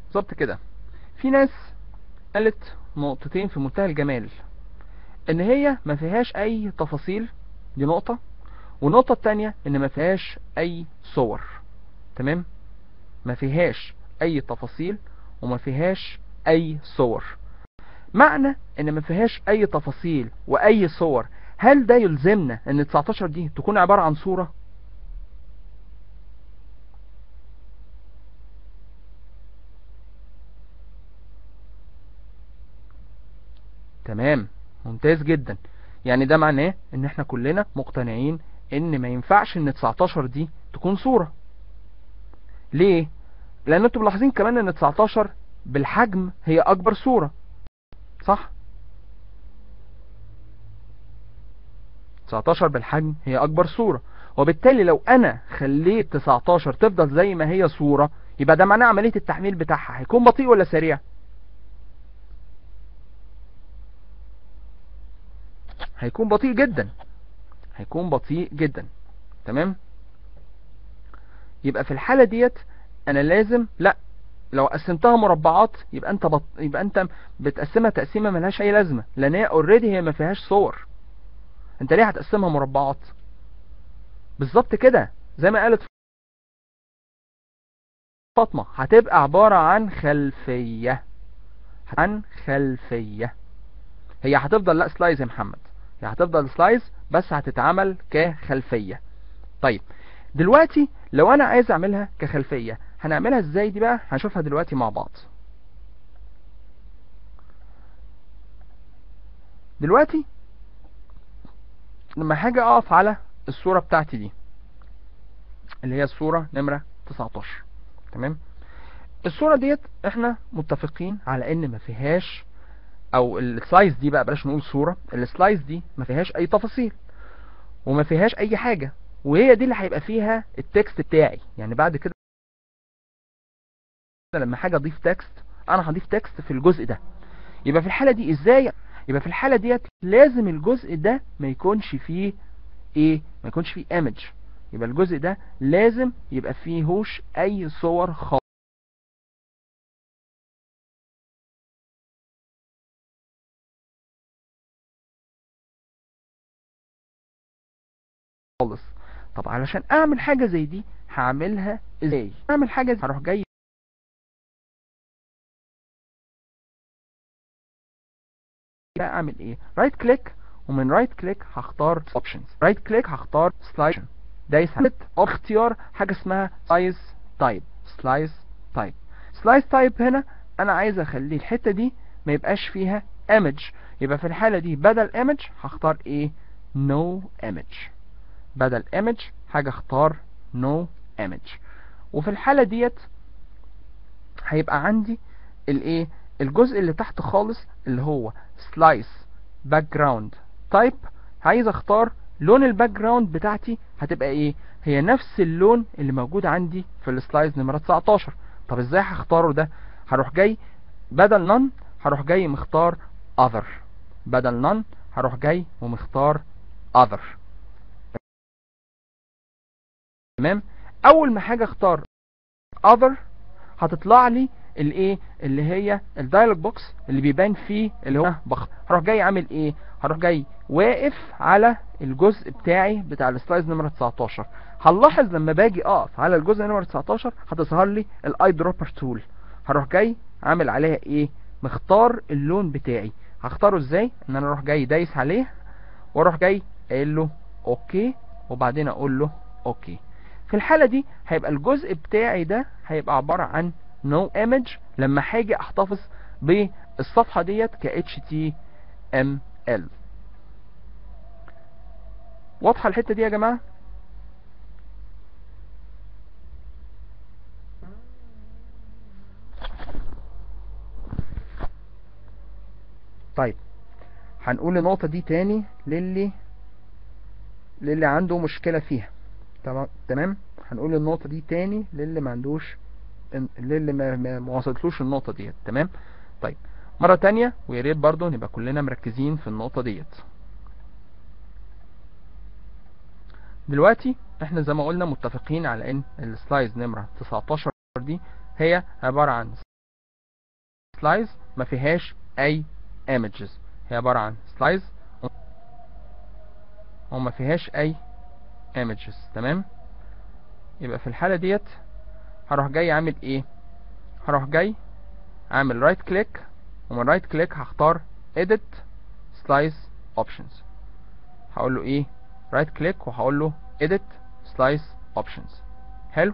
بالظبط كده في ناس قالت نقطتين في منتهى الجمال ان هي ما فيهاش اي تفاصيل دي نقطة والنقطة التانية ان ما فيهاش اي صور تمام ما فيهاش اي تفاصيل وما فيهاش اي صور معنى ان ما فيهاش اي تفاصيل واي صور هل ده يلزمنا ان 19 دي تكون عبارة عن صورة تمام ممتاز جدا يعني ده معناه ان احنا كلنا مقتنعين ان ما ينفعش ان 19 دي تكون صورة ليه لان انتوا ملاحظين كمان ان 19 بالحجم هي اكبر صورة صح 19 بالحجم هي اكبر صورة وبالتالي لو انا خليت 19 تفضل زي ما هي صورة يبقى ده معناه عملية التحميل بتاعها هيكون بطيء ولا سريع هيكون بطيء جدا هيكون بطيء جدا تمام يبقى في الحالة ديت انا لازم لا لو قسمتها مربعات يبقى انت بط... يبقى انت بتقسمها تقسيمه ملهاش اي لازمه لان هي اوريدي هي ما فيهاش صور انت ليه هتقسمها مربعات بالظبط كده زي ما قالت فاطمه هتبقى عباره عن خلفيه عن خلفيه هي هتفضل لا سلايز يا محمد هي هتفضل سلايز بس هتتعمل كخلفيه طيب دلوقتي لو انا عايز اعملها كخلفيه هنعملها ازاي دي بقى هنشوفها دلوقتي مع بعض دلوقتي لما هاجي اقف على الصورة بتاعتي دي اللي هي الصورة نمرة 19 تمام الصورة ديت احنا متفقين على ان ما فيهاش او السلايز دي بقى بلاش نقول صورة السلايز دي ما فيهاش اي تفاصيل وما فيهاش اي حاجة وهي دي اللي هيبقى فيها التكست بتاعي يعني بعد كده لما حاجة اضيف تكست انا هضيف تكست في الجزء ده يبقى في الحالة دي ازاي يبقى في الحالة ديت لازم الجزء ده ما يكونش فيه ايه ما يكونش فيه ايمج يبقى الجزء ده لازم يبقى فيهوش اي صور خالص خالص طب علشان اعمل حاجة زي دي هعملها ازاي اعمل حاجة زي هروح جاي بقى اعمل ايه رايت كليك ومن رايت كليك هختار اوبشنز رايت كليك هختار سلايد دايس على اختيار حاجه اسمها سلايز تايب سلايز تايب سلايز تايب هنا انا عايز اخلي الحته دي ما يبقاش فيها ايمج يبقى في الحاله دي بدل ايمج هختار ايه نو ايمج بدل ايمج حاجه اختار نو ايمج وفي الحاله ديت هيبقى عندي الايه الجزء اللي تحت خالص اللي هو سلايس باك جراوند تايب عايز اختار لون الباك جراوند بتاعتي هتبقى ايه هي نفس اللون اللي موجود عندي في السلايز نمرة 19 طب ازاي هختاره ده هروح جاي بدل نون هروح جاي مختار other بدل نون هروح جاي ومختار other تمام اول ما حاجه اختار other هتطلع لي الايه اللي هي الدايلوج بوكس اللي بيبان فيه اللي هو بخ هروح جاي عامل ايه هروح جاي واقف على الجزء بتاعي بتاع السلايز نمرة 19 هنلاحظ لما باجي اقف على الجزء نمرة 19 هتظهر لي الاي دروبر تول هروح جاي عامل عليها ايه مختار اللون بتاعي هختاره ازاي ان انا اروح جاي دايس عليه واروح جاي قايل له اوكي وبعدين اقول له اوكي في الحالة دي هيبقى الجزء بتاعي ده هيبقى عبارة عن no image لما هاجي احتفظ بالصفحة ديت ك HTML واضحة الحتة دي يا جماعة طيب هنقول النقطة دي تاني للي للي عنده مشكلة فيها تمام تمام هنقول النقطة دي تاني للي ما عندوش للي ما ما ما وصلتلوش النقطة ديت تمام طيب مرة تانية ويا ريت برضه نبقى كلنا مركزين في النقطة ديت دلوقتي احنا زي ما قلنا متفقين على ان السلايز نمرة 19 دي هي عبارة عن سلايز ما فيهاش اي images هي عبارة عن سلايز وما فيهاش اي images تمام يبقى في الحالة ديت هروح جاي عامل ايه هروح جاي عامل رايت كليك ومن رايت كليك هختار edit slice options هقول له ايه رايت كليك وهقول له edit slice options حلو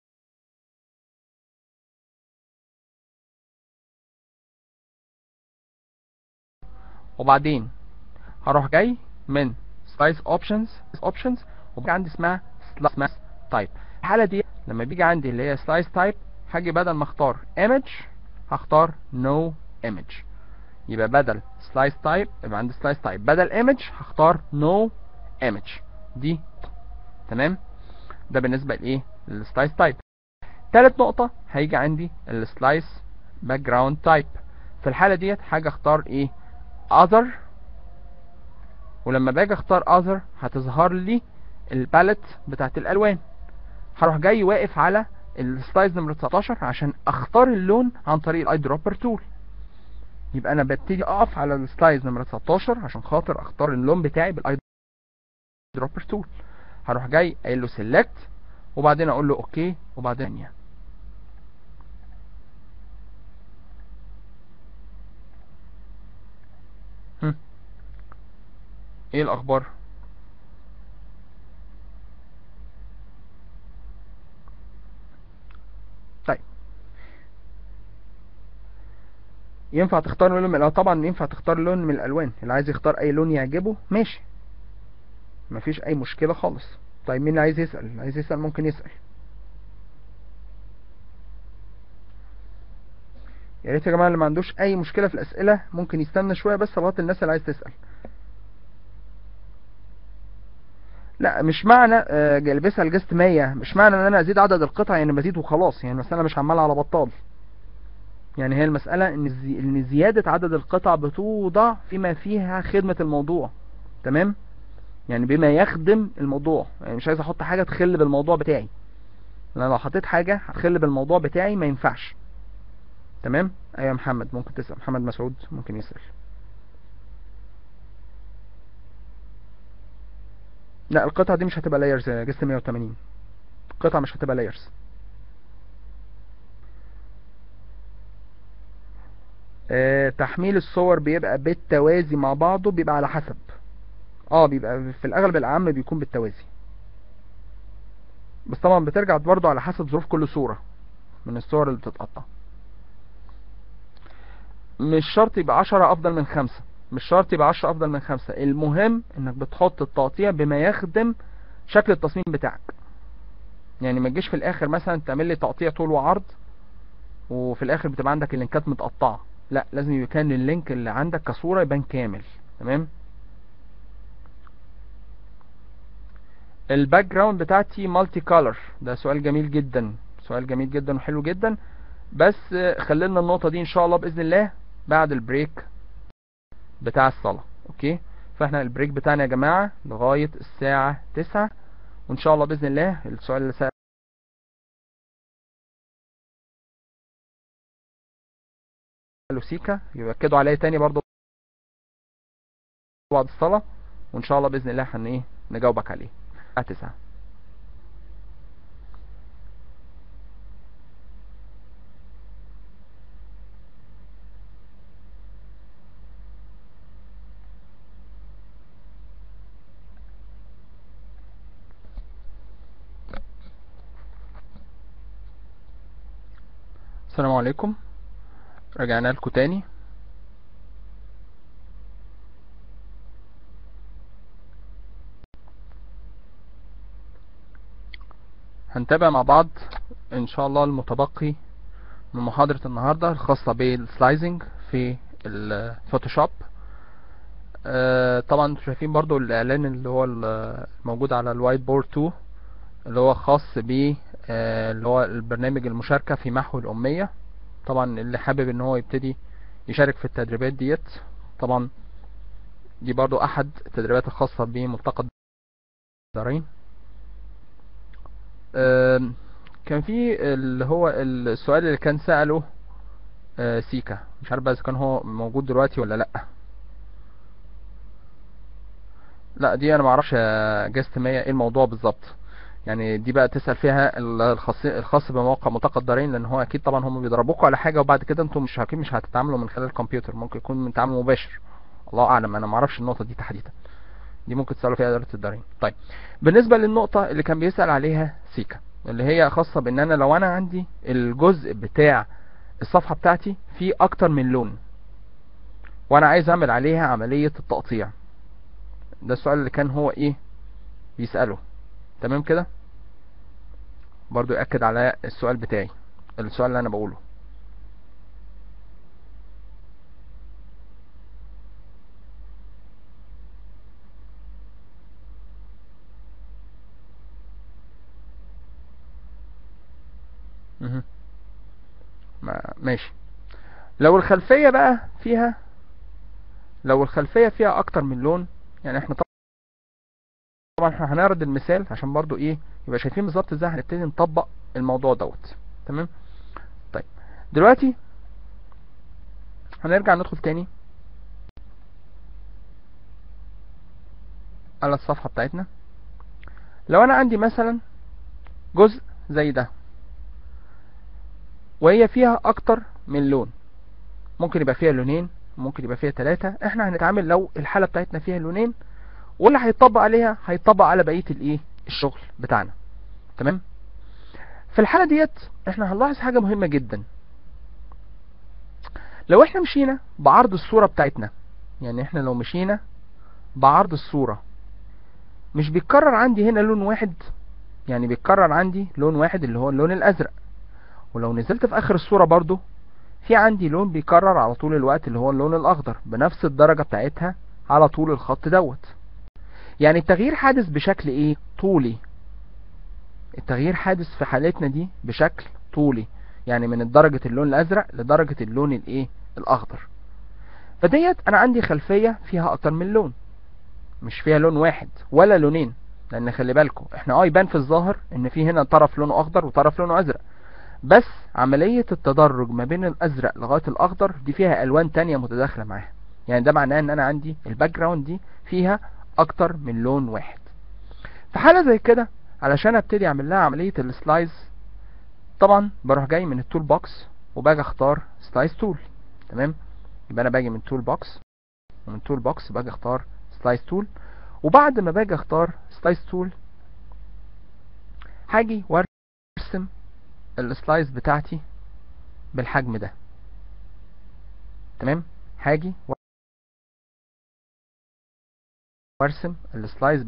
وبعدين هروح جاي من slice options options وبقى عندي اسمها slice type الحالة دي لما بيجي عندي اللي هي slice type هاجي بدل ما اختار image هختار no image يبقى بدل slice type يبقى عندي slice type بدل image هختار no image دي تمام ده بالنسبة لايه للسلايس تايب تالت نقطة هيجي عندي السلايس باك جراوند تايب في الحالة ديت حاجة اختار ايه other ولما باجي اختار other هتظهر لي الباليت بتاعت الالوان هروح جاي واقف على السلايز نمرة 19 عشان اختار اللون عن طريق الاي دروبر تول يبقى انا ببتدي اقف على السلايز نمرة 19 عشان خاطر اختار اللون بتاعي بالاي دروبر تول هروح جاي قايل له سيلكت وبعدين اقول له اوكي وبعدين ثانيه ايه الاخبار طيب ينفع تختار لون من الالوان طبعا ينفع تختار لون من الالوان اللي عايز يختار اي لون يعجبه ماشي مفيش اي مشكلة خالص طيب مين اللي عايز يسأل اللي عايز يسأل ممكن يسأل يا ريت يا جماعة اللي ما عندوش اي مشكلة في الاسئلة ممكن يستنى شوية بس لغاية الناس اللي عايز تسأل لا مش معنى آه، اللي بيسأل جست 100 مش معنى ان انا ازيد عدد القطع يعني بزيد وخلاص يعني المسألة مش عمالة على بطال يعني هي المسألة ان الزي... ان زيادة عدد القطع بتوضع فيما فيها خدمة الموضوع تمام يعني بما يخدم الموضوع يعني مش عايز احط حاجة تخل بالموضوع بتاعي لان لو حطيت حاجة هتخل بالموضوع بتاعي ما ينفعش تمام ايوه يا محمد ممكن تسأل محمد مسعود ممكن يسأل لا القطعة دي مش هتبقى لايرز يا جست 180 القطعة مش هتبقى لايرز آه تحميل الصور بيبقى بالتوازي مع بعضه بيبقى على حسب اه بيبقى في الاغلب العام بيكون بالتوازي بس طبعا بترجع برضه على حسب ظروف كل صورة من الصور اللي بتتقطع مش شرط يبقى عشرة افضل من خمسة مش شرط يبقى عشرة افضل من خمسة المهم انك بتحط التقطيع بما يخدم شكل التصميم بتاعك يعني ما تجيش في الاخر مثلا تعمل لي تقطيع طول وعرض وفي الاخر بتبقى عندك اللينكات متقطعة لا لازم يبقى كان اللينك اللي عندك كصورة يبان كامل تمام الباك جراوند بتاعتي مالتي كولر ده سؤال جميل جدا سؤال جميل جدا وحلو جدا بس خلينا النقطة دي ان شاء الله بإذن الله بعد البريك بتاع الصلاة اوكي فاحنا البريك بتاعنا يا جماعة لغاية الساعة تسعة وان شاء الله بإذن الله السؤال اللي سأل سيكا يؤكدوا عليا تاني برضو بعد الصلاة وان شاء الله بإذن الله هن ايه نجاوبك عليه الساعة تسعة السلام عليكم رجعنا لكم تاني هنتابع مع بعض ان شاء الله المتبقي من محاضرة النهاردة الخاصة بالسلايزنج في الفوتوشوب آه طبعا انتوا شايفين برضو الاعلان اللي هو الموجود على الوايت بورد 2 اللي هو خاص ب آه اللي هو البرنامج المشاركة في محو الأمية طبعا اللي حابب ان هو يبتدي يشارك في التدريبات ديت طبعا دي برضو احد التدريبات الخاصة بملتقى الدارين كان في اللي هو السؤال اللي كان سأله آه سيكا مش عارف بقى اذا كان هو موجود دلوقتي ولا لا لا دي انا ما اعرفش يا جاست مية ايه الموضوع بالظبط يعني دي بقى تسأل فيها ال- الخاص الخاص بمواقع متقدرين لان هو اكيد طبعا هم بيضربوكوا على حاجه وبعد كده انتم مش اكيد مش هتتعاملوا من خلال الكمبيوتر ممكن يكون من تعامل مباشر الله اعلم انا ما اعرفش النقطه دي تحديدا دي ممكن تسالوا فيها اداره الدارين طيب بالنسبه للنقطه اللي كان بيسال عليها سيكا اللي هي خاصه بان انا لو انا عندي الجزء بتاع الصفحه بتاعتي فيه اكتر من لون وانا عايز اعمل عليها عمليه التقطيع ده السؤال اللي كان هو ايه بيساله تمام كده برضو يأكد على السؤال بتاعي السؤال اللي انا بقوله مهم. ما ماشي لو الخلفية بقى فيها لو الخلفية فيها اكتر من لون يعني احنا طبعا احنا هنعرض المثال عشان برضو ايه يبقى شايفين بالظبط ازاي هنبتدي نطبق الموضوع دوت تمام طيب دلوقتي هنرجع ندخل تاني على الصفحة بتاعتنا لو انا عندي مثلا جزء زي ده وهي فيها اكتر من لون ممكن يبقى فيها لونين ممكن يبقى فيها ثلاثة احنا هنتعامل لو الحالة بتاعتنا فيها لونين واللي هيطبق عليها هيطبق على بقية الايه الشغل بتاعنا تمام في الحالة ديت احنا هنلاحظ حاجة مهمة جدا لو احنا مشينا بعرض الصورة بتاعتنا يعني احنا لو مشينا بعرض الصورة مش بيتكرر عندي هنا لون واحد يعني بيتكرر عندي لون واحد اللي هو اللون الازرق ولو نزلت في اخر الصورة برضو في عندي لون بيكرر على طول الوقت اللي هو اللون الاخضر بنفس الدرجة بتاعتها على طول الخط دوت يعني التغيير حادث بشكل ايه طولي التغيير حادث في حالتنا دي بشكل طولي يعني من درجة اللون الازرق لدرجة اللون الايه الاخضر فديت انا عندي خلفية فيها اكتر من لون مش فيها لون واحد ولا لونين لان خلي بالكم احنا اه يبان في الظاهر ان في هنا طرف لونه اخضر وطرف لونه ازرق بس عملية التدرج ما بين الازرق لغاية الاخضر دي فيها الوان تانية متداخلة معاها يعني ده معناه ان انا عندي الباك جراوند دي فيها اكتر من لون واحد في حالة زي كده علشان ابتدي اعمل لها عملية السلايز طبعا بروح جاي من التول بوكس وباجي اختار سلايز تول تمام يبقى انا باجي من تول بوكس ومن تول بوكس باجي اختار سلايز تول وبعد ما باجي اختار سلايز تول هاجي وارسم السلايز بتاعتي بالحجم ده تمام هاجي وارسم السلايز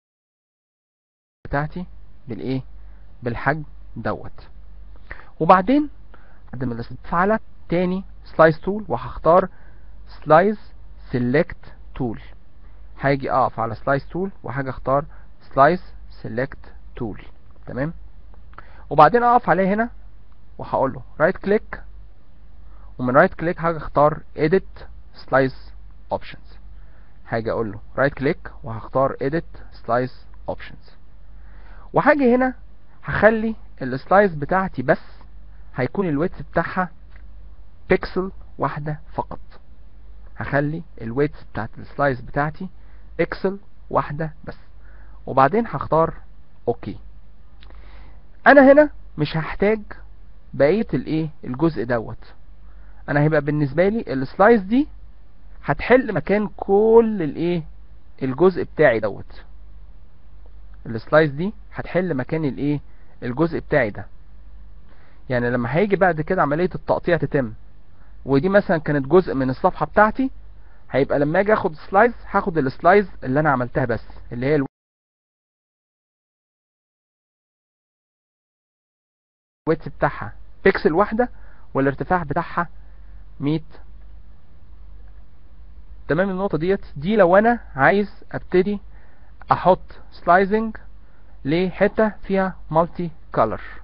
بتاعتي بالايه بالحجم دوت وبعدين بعد ما على تاني سلايز تول وهختار سلايز سيلكت تول هاجي اقف على سلايز تول وهاجي اختار سلايز سيلكت تول تمام وبعدين اقف عليه هنا وهقول له رايت كليك ومن رايت كليك هاجي اختار edit slice options هاجي اقول له رايت كليك وهختار edit slice options وهاجي هنا هخلي السلايس بتاعتي بس هيكون الويتس بتاعها بيكسل واحدة فقط هخلي الويتس بتاعت السلايس بتاعتي بيكسل واحدة بس وبعدين هختار اوكي انا هنا مش هحتاج بقية الايه الجزء دوت انا هيبقى بالنسبة لي السلايس دي هتحل مكان كل الايه الجزء بتاعي دوت السلايس دي هتحل مكان الايه الجزء بتاعي ده يعني لما هيجي بعد كده عملية التقطيع تتم ودي مثلا كانت جزء من الصفحة بتاعتي هيبقى لما اجي اخد سلايز هاخد السلايز اللي انا عملتها بس اللي هي الويتس بتاعها بيكسل واحدة والارتفاع بتاعها 100 تمام النقطة ديت دي لو انا عايز ابتدي احط سلايزنج لحتة فيها مالتي كولر